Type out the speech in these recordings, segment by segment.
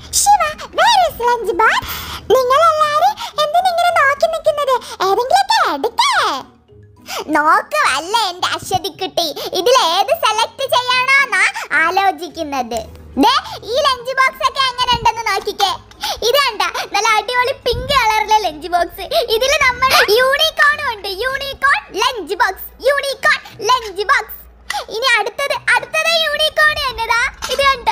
ശിവ വേറെ lunch box നിങ്ങൾ എല്ലാരും എന്തിനിങ്ങനെ നോക്കി നിൽക്കുന്നത് ഏതെങ്കിലുമൊക്കെ എടുക്കേ നോക്കുവല്ല എന്റെ അശ്വതിക്കുട്ടി ഇതിൽ ഏത് സെലക്ട് ചെയ്യണോന്നാ ആലോചിക്കുന്നത് ദേ ഈ ലഞ്ച് ബോക്സ് ഒക്കെ എങ്ങനെ ഉണ്ടെന്ന് നോക്കിക്കേ ഇത് കണ്ട നല്ല അടിപൊളി പിങ്ക് കളറിലെ ലഞ്ച് ബോക്സ് ഇതിൽ നമ്മൾ യൂണിക്കോണും ഉണ്ട് unicorn lunch box unicorn lunch box ഇനി അടുത്തത് അടുത്തത് യൂണിക്കോൺ എന്നതാ ഇത് കണ്ട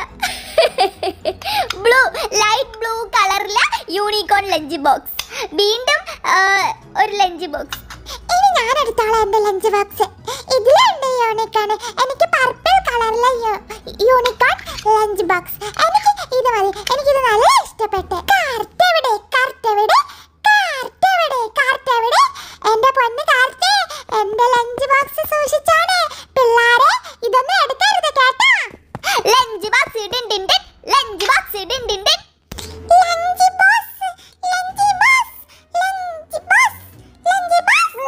ബ്ലൂ ലൈറ്റ് ബ്ലൂ കളറിലെ യൂണിക്കോൺ ലഞ്ച് ബോക്സ് വീണ്ടും ആ, ഒരു ലഞ്ച് ബോക്സ് ഇനി ഞാൻ എടുത്തോളാം എന്റെ ലഞ്ച് ബോക്സ് ഇതിലുണ്ട് യൂണിക്കോൺ എനിക്ക് പർപ്പിൾ കളറിലെ യൂണിക്കോൺ ലഞ്ച് ബോക്സ് എനിക്ക് ഇത് മതി എനിക്കിത് നല്ല ഇഷ്ടപ്പെട്ടു കാർട്ട് എവിടെ കാർട്ട് എവിടെ കാർട്ട് എവിടെ കാർട്ട് എവിടെ എന്റെ പൊന്ന് കാർട്ട് എന്റെ ലഞ്ച് ബോക്സ് സൂക്ഷിച്ചാണ് പിള്ളാരെ ഇതൊന്നും എടുക്കരുത് കേട്ടോ ലഞ്ച് ബോക്സ് ഇടിണ്ടിണ്ട് ലഞ്ച് ബോക്സ് ഇടിണ്ടിണ്ട് lunch box lunch box lunch box lunch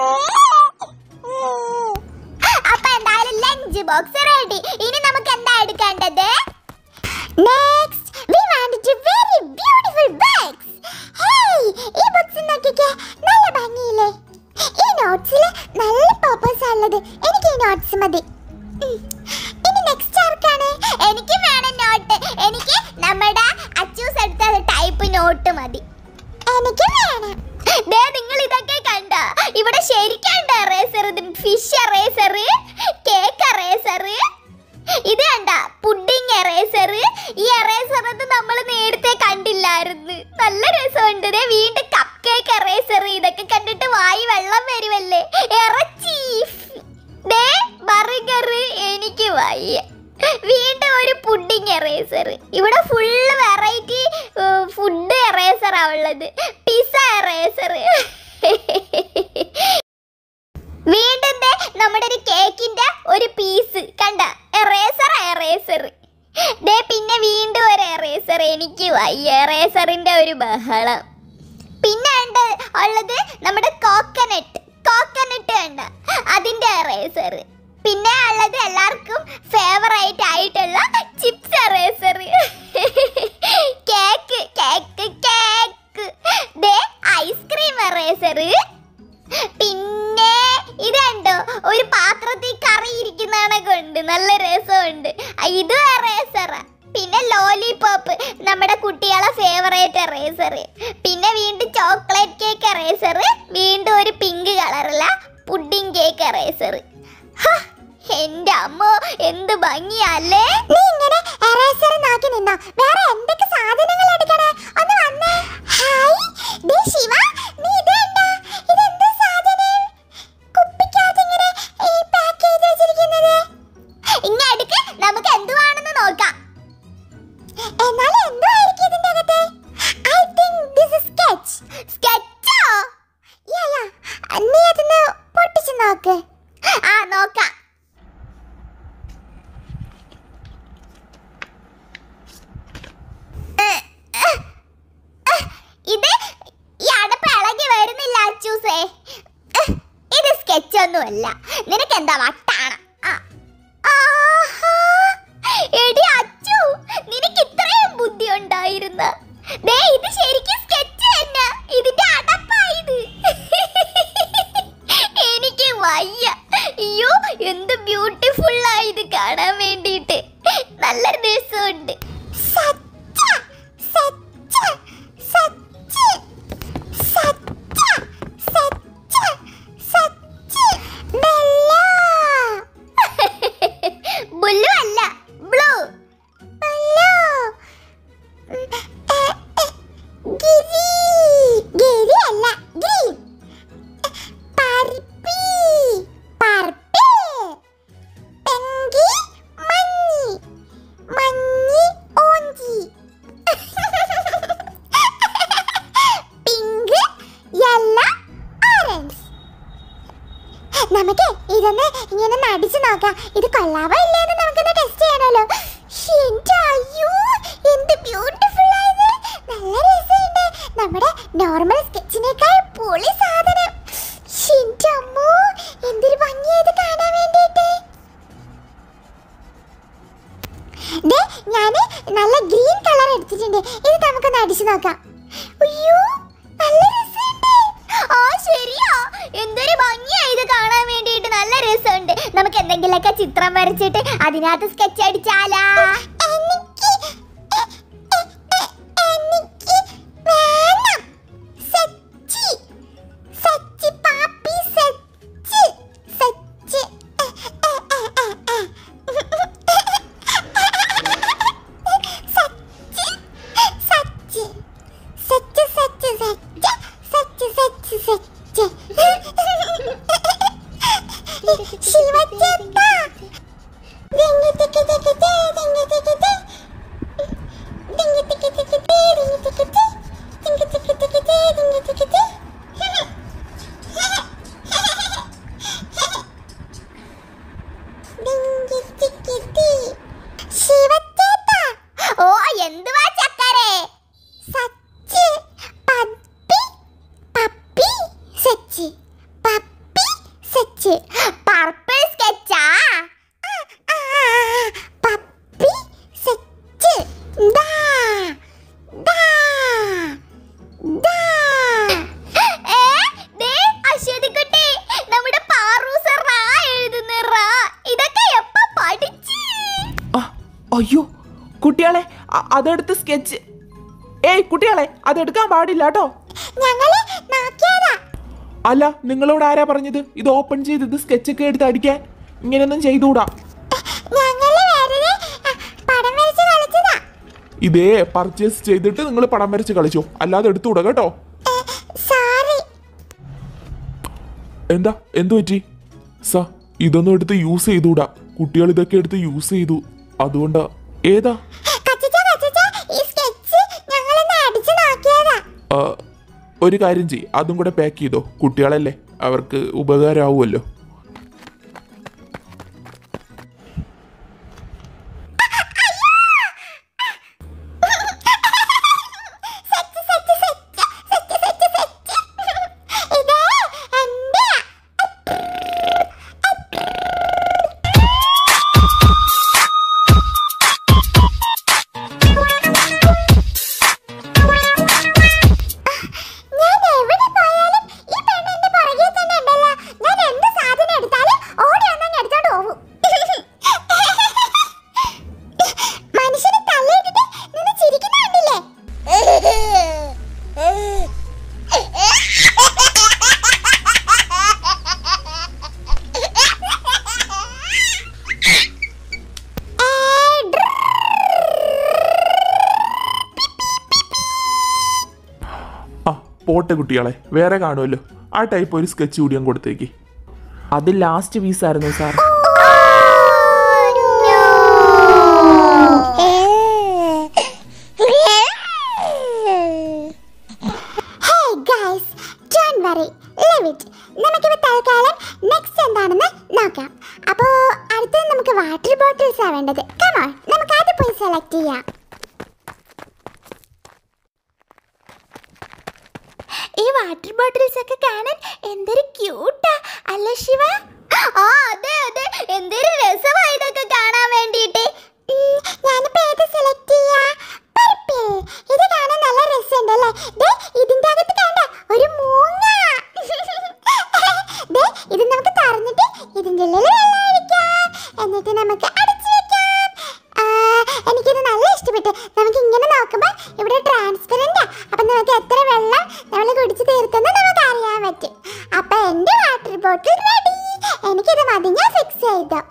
box അപ്പൊ എന്തായാലും ലഞ്ച് ബോക്സ് റെഡി ഇനി നമുക്ക് എന്താ എടുക്കേണ്ടത് next we want to very beautiful books hey ഈ ബുക്സ് നോക്കിക്കേ നല്ല ഭംഗിയില്ലേ ഈ നോട്ട്സിൽ നല്ല പേപ്പേഴ്സ് ഉള്ളത് എനിക്ക് ഈ നോട്ട്സ് മതി ഉം. ഇനി നെക്സ്റ്റ് ആർക്കാണ് എനിക്ക് വേണം നോട്ട് എനിക്ക് നമ്മുടെ അച്ചൂസ് എടുത്ത ടൈപ്പ് നോട്ട് മതി എനിക്ക് വേണം ദേ നിങ്ങൾ ഇതൊക്കെ കണ്ട ഇവിടെ ശരിക്കുണ്ട് eraser fish eraser cake eraser ഇത് കണ്ട പുഡിംഗ് എറേസർ ഈ എറേസർ അത് നമ്മൾ നേരത്തെ കണ്ടില്ലായിരുന്നു നല്ല രസമുണ്ട് ദേ വീണ്ടും കപ്പ് കേക്ക് എറേസർ ഇതൊക്കെ കണ്ടിട്ട് വായി വെള്ളം വരുമല്ലേ ഇറച്ചി ദേ ബർഗർ എനിക്ക് വയ്യ വീണ്ടും ഒരു പുഡിംഗ് എറേസർ ഇവിടെ ഫുള്ള് വെറൈറ്റി ഫുഡ് എറേസറാ ഉള്ളത് പിസ എറേസർ വീണ്ടും ദേ നമ്മുടെ ഒരു കേക്കിന്റെ ഒരു പീസ് കണ്ട എറേസർ എറേസർ ദേ പിന്നെ വീണ്ടും ഒരു എറേസർ എനിക്ക് വയ്യ എറേസറിന്റെ ഒരു ബഹളം പിന്നെ ഉണ്ട് ഉള്ളത് നമ്മുടെ കോക്കനട്ട് കോക്കനട്ട് കണ്ട അതിന്റെ എറേസർ പിന്നെ ഉള്ളത് എല്ലാവർക്കും ഫേവറേറ്റ് ആയിട്ടുള്ള chips eraser cake cake cake ദേ ഐസ്ക്രീം എറേസർ പിന്നെ ഇത് കണ്ടോ ഒരു പാത്രത്തിൽ കറി ഇരിക്കുന്നതൊക്കെ ഉണ്ട് നല്ല രസമുണ്ട് ആ, ഇതും എറേസറാ പിന്നെ ലോലിപോപ്പ് നമ്മുടെ കുട്ടികളെ ഫേവറേറ്റ് എറേസർ പിന്നെ വീണ്ടും ചോക്ലേറ്റ് കേക്ക് എറേസർ വീണ്ടും ഒരു പിങ്ക് കളറുള്ള പുഡിംഗ് കേക്ക് എറേസർ എന്റെ അമ്മ എന്ത് ഭംഗിയല്ലേ നീ ഇങ്ങനെ എറേസർ നോക്കി നിന്നോ വേറെ എന്തൊക്കെ സാധനങ്ങൾ എടുക്കണേ ഒന്ന് വന്നേ ഹായ് ദേ ശിവ നീ ഇത് കണ്ടോ ഇതെന്ത് സാധനം കുപ്പിക്കകത്ത് ഇങ്ങനെ ഈ പാക്ക് ചെയ്ത് വെച്ചിരിക്കുന്നത് ഇങ്ങ എടുക്ക് നമുക്ക് എന്തുവാണെന്ന് നോക്കാം എന്നാൽ എന്തുവായിരിക്കും ഇതിന്റെ അകത്ത് I think this is sketch സ്കെച്ചോ യാ യാ നീ അതൊന്ന് പൊട്ടിച്ച് നോക്ക് ആ നോക്കാം ഇത് ഈ അടപ്പ് ഇളകി വരുന്നില്ല അച്ചൂസേ ഉഹ്, ഇത് സ്കെച്ച് ഒന്നുമല്ല നിനക്ക് എന്താ വട്ടാണ് ആ. ആഹാ. എടി അച്ചു നിനക്ക് ഇത്രയും ബുദ്ധി ഉണ്ടായിരുന്ന ദേ ഇത് ശരിക്കും സ്കെച്ച് തന്നെ ഇതിന്റെ അടപ്പായത് എനിക്ക് വയ്യ അയ്യോ എന്ത് ബ്യൂട്ടിഫുൾ ആയത് കാണാൻ വേണ്ടിയിട്ട് നല്ല രസമുണ്ട് സച്ച സച്ച സച്ച സച്ച സച്ച സച്ച ബെല്ല ബുല്ലു അല്ല ബ്ലൂ ബെല്ലോ ഗിരി ഗിരി അല്ല ഗ്രീൻ പർപ്പി പർപ്പിൾ പെങ്കി മഞ്ഞി മഞ്ഞി ഓഞ്ചി പിങ്ക് യെല്ലോ ഓറഞ്ച് നമുക്ക് ഇതൊന്ന് ഇങ്ങനെ നടിച്ചു നോക്കാം ഇത് കൊള്ളാവോ ഇല്ലേന്ന് നമുക്കൊന്ന് ടെസ്റ്റ് ചെയ്യണമല്ലോ എന്റെ അയ്യോ എന്ത് ബ്യൂട്ടിഫുൾ ആയത് നല്ല രസമുണ്ട് നമ്മുടെ നോർമൽ സ്കെച്ചിനേക്കാൾ പൊളി സാധനം എന്റെ അമ്മോ എന്തൊരു ഭംഗിയായത് കാണാൻ വേണ്ടിയിട്ട് ദേ ഞാന് നല്ല ഗ്രീൻ കളർ എടുത്തിട്ടുണ്ട് ഇത് നോക്കാം അയ്യോ നല്ല രസമുണ്ട് ആ ശരിയാ എന്തൊരു ഭംഗിയാ ഇത് കാണാൻ വേണ്ടിയിട്ട് നല്ല രസമുണ്ട് നമുക്ക് എന്തെങ്കിലുമൊക്കെ ചിത്രം വരച്ചിട്ട് അതിനകത്ത് സ്കെച്ച് അടിച്ചാലാ എനിക്ക് എനിക്ക് വേണം സച്ചി സച്ചി പാപ്പി സച്ചി സച്ചി സച്ചി സച്ചി സച്ച് സച്ച് സച്ച് സച്ച് സച്ച് സച്ച് ശിവച്ചേട്ടാ ദിങ്ങി തിക്കി തിക്കി തേ ദിങ്ങി തിക്കി തേ ദിങ്ങി തിക്കി തിക്കി തേ ദിങ്ങി തിക്കി തേ ദിങ്ങി തിക്കി തിക്കി തേ ദിങ്ങി തിക്കി തേ ദിങ്ങി തിക്കി തേ ശിവച്ചേട്ടാ ഓ എന്തുവാ ചക്കരേ സച്ച് പപ്പി പപ്പി സച്ച് പപ്പി സച്ച് പർപ്പിൾ സ്കെച്ചാ പപ്പി സച്ച് ദാ ദാ ദാ ഏ ദേ അശ്വതിക്കുട്ടി നമ്മുടെ പാറൂസ റാ എഴുതുന്ന റാ ഇതൊക്കെ എപ്പ പഠിച്ച് ആ, അയ്യോ കുട്ടികളെ അ- അതെടുത്ത് സ്കെച്ച് ഏയ് കുട്ടികളെ അതെടുക്കാൻ പാടില്ല കേട്ടോ ഞങ്ങള് നോക്കിയതാ അല്ല നിങ്ങളോട് ആരാ പറഞ്ഞത് ഇത് ഓപ്പൺ ചെയ്ത് ഇത് സ്കെച്ചൊക്കെ എടുത്ത് അടിക്കാൻ ഇങ്ങനെയൊന്നും ചെയ്തുകൂടാ ഞങ്ങള് വെറുതെ അ, പടം വരച്ച് കളിച്ചതാ ഇതേ പർച്ചേസ് ചെയ്തിട്ട് നിങ്ങൾ പടം വരച്ച് കളിച്ചോ അല്ലാതെ എടുത്തുകൂടാ കേട്ടോ സോറി എന്താ എന്തു പറ്റി സ ഇതൊന്നും എടുത്ത് യൂസ് ചെയ്തുകൂടാ കുട്ടികൾ ഇതൊക്കെ എടുത്ത് യൂസ് ചെയ്തു അതുകൊണ്ടാ ഏതാ കച്ചിച്ച കച്ചിച്ച ഈ സ്കെച്ച് ഞങ്ങളൊന്ന് അടിച്ചു നോക്കിയതാ ആ, ഒരു കാര്യം ചെയ് അതും കൂടെ പാക്ക് ചെയ്തോ കുട്ടികളല്ലേ അവർക്ക് ഉപകാരമാവുമല്ലോ set set set set set set ഇത് എന്റെ ഞാൻ എവിടെ പോയാലും ഈ പെണ്ണ് എന്റെ പുറകെ തന്നെ ഉണ്ടല്ലോ ഞാൻ എന്ത് സാധനം എടുത്താലും ഓടി വന്നങ്ങ് എടുത്തോണ്ട് പോകും മനുഷ്യനെ തള്ളിയിട്ടിട്ട് നിന്ന് ചിരിക്കുന്ന കണ്ടില്ലേ ആ പോട്ടെ കുട്ടികളെ വേറെ കാണുമല്ലോ ആ ടൈപ്പ് ഒരു സ്കെച്ച് കൂടി ഞാൻ കൊടുത്തേക്ക് അത് ലാസ്റ്റ് പീസ് ആയിരുന്നു sir Hey guys, don't worry, leave it. നമുക്കിപ്പോ തൽക്കാലം നെക്സ്റ്റ് എന്താണെന്ന് നോക്കാം അപ്പോ അടുത്തത് നമുക്ക് വാട്ടർ ബോട്ടിൽസ് ആ വേണ്ടത് കമോൺ നമുക്ക് അത് പോയി സെലക്ട് ചെയ്യാം ഈ വാട്ടർ ബോട്ടിൽസ് ഒക്കെ കാണാൻ എന്തൊരു ക്യൂട്ടാ അല്ല ശിവ ആ അതെ അതെ എന്തൊരു രസമാ ഇതൊക്കെ കാണാൻ വേണ്ടിയിട്ട് ഞാനിപ്പോ ഏത് സെലക്ട് ചെയ്യാ പർപ്പിൾ ഇത് കാണാൻ നല്ല രസമുണ്ടല്ലേ ദേ ഇതിന്റെ അകത്ത് കണ്ട ഒരു മൂങ്ങ ദേ ഇത് നമുക്ക് തുറന്നിട്ട് ഇതിന്റെ ഉള്ളിൽ വെള്ളം ഒഴിക്കാം എന്നിട്ട് നമുക്ക് അടച്ചു വെക്കാം ആ, എനിക്കിത് നല്ല ഇഷ്ടപ്പെട്ടു നമുക്ക് ഇങ്ങനെ നോക്കുമ്പോൾ ഇവിടെ ട്രാൻസ്പെറന്റ് അപ്പൊ നമുക്ക് എത്ര വെള്ളം നമ്മൾ കുടിച്ച് തീർത്തെന്ന് നമുക്ക് അറിയാൻ പറ്റും അപ്പൊ എന്റെ വാട്ടർ ബോട്ടിൽ റെഡി എനിക്കിത് മതി ഞാൻ ഫിക്സ് ചെയ്തു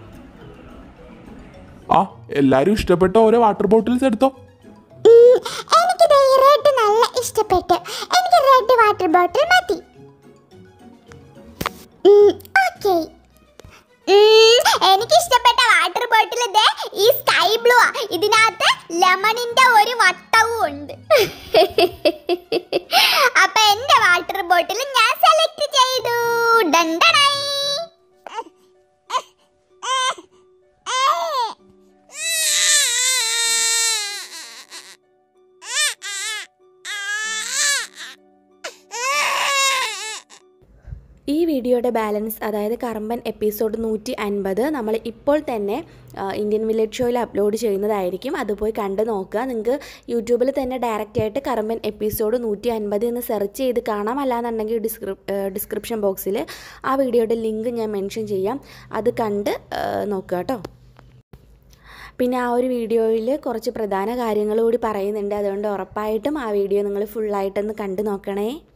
ആ എല്ലാരും ഇഷ്ടപ്പെട്ട ഓരോ വാട്ടർ ബോട്ടിൽസ് എടുത്തോ ഉം, എനിക്കിത് ഈ റെഡ് നല്ല ഇഷ്ടപ്പെട്ടു എനിക്ക് റെഡ് വാട്ടർ ബോട്ടിൽ മതി ഓക്കെ എനിക്ക് ഇഷ്ടപ്പെട്ട വാട്ടർ ബോട്ടിൽ ഇതേ ഈ സ്കൈ ബ്ലൂ ആ ഇതിനകത്ത് ലെമണിന്റെ ഒരു വട്ടവും ഉണ്ട് അപ്പൊ എന്റെ വാട്ടർ ബോട്ടിൽ ഞാൻ സെലക്ട് ചെയ്തു ഡണ്ടണായി ഈ വീഡിയോയുടെ ബാലൻസ് അതായത് കറമ്പൻ എപ്പിസോഡ് നൂറ്റി അൻപത് നമ്മൾ ഇപ്പോൾ തന്നെ ആ, ഇന്ത്യൻ വില്ലേജ് ഷോയിൽ അപ്ലോഡ് ചെയ്യുന്നതായിരിക്കും അത് പോയി കണ്ട് നോക്കുക നിങ്ങൾക്ക് യൂട്യൂബിൽ തന്നെ ഡയറക്റ്റ് ആയിട്ട് കറമ്പൻ എപ്പിസോഡ് നൂറ്റി അൻപത് എന്ന് സെർച്ച് ചെയ്ത് കാണാം അല്ലാന്നുണ്ടെങ്കിൽ ഡിസ്ക്രിപ് ഡിസ്ക്രിപ്ഷൻ ബോക്സിൽ ആ വീഡിയോയുടെ ലിങ്ക് ഞാൻ മെൻഷൻ ചെയ്യാം അത് കണ്ട് ആ, നോക്കുക കേട്ടോ പിന്നെ ആ ഒരു വീഡിയോയിൽ കുറച്ച് പ്രധാന കാര്യങ്ങൾ കൂടി പറയുന്നുണ്ട് അതുകൊണ്ട് ഉറപ്പായിട്ടും ആ വീഡിയോ നിങ്ങൾ ഫുള്ളായിട്ടൊന്ന് കണ്ടു നോക്കണേ